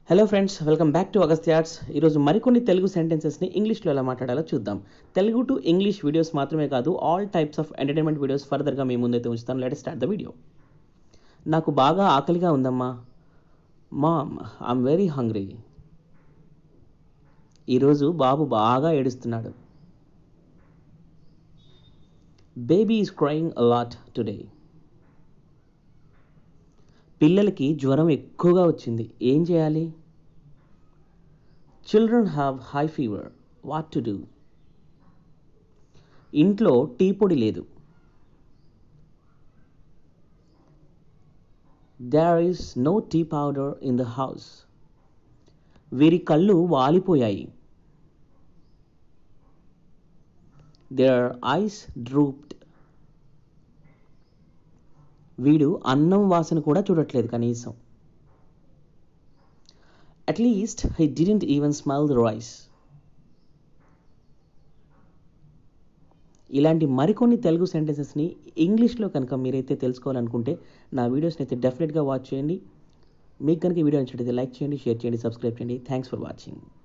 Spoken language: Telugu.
hello friends welcome back to Agastya arts ఈరోజు మరికొన్ని తెలుగు సెంటెన్సెస్ని ఇంగ్లీష్లో ఎలా మాట్లాడాలో చూద్దాం తెలుగు టు ఇంగ్లీష్ వీడియోస్ మాత్రమే కాదు all types of entertainment videos ఫర్దర్గా మీ ముందైతే ఉంచుతాను లెట్ స్టార్ట్ ద వీడియో నాకు బాగా ఆకలిగా ఉందమ్మా మామ్ ఐఎమ్ వెరీ హంగ్రీ ఈరోజు బాబు బాగా ఏడుస్తున్నాడు baby is crying a lot today పిల్లలకి జ్వరం ఎక్కువగా వచ్చింది ఏం చేయాలి children have high fever what to do ఇంట్లో టీ పొడి లేదు there is no tea powder in the house వీరి కళ్ళు వాలిపోయాయి దేర్ ఐస్ డ్రూప్డ్ వీడు అన్నం వాసన కూడా చూడట్లేదు కనీసం at least he didn't even smell the rice ఇలాంటి మరికొన్ని తెలుగు సెంటెన్సెస్ని ఇంగ్లీష్లో కనుక మీరైతే తెలుసుకోవాలనుకుంటే నా వీడియోస్ని అయితే డెఫినెట్గా వాచ్ చేయండి మీకు కనుక ఈ వీడియో నచ్చినట్లయితే లైక్ చేయండి షేర్ చేయండి సబ్స్క్రైబ్ చేయండి థ్యాంక్స్ ఫర్ వాచింగ్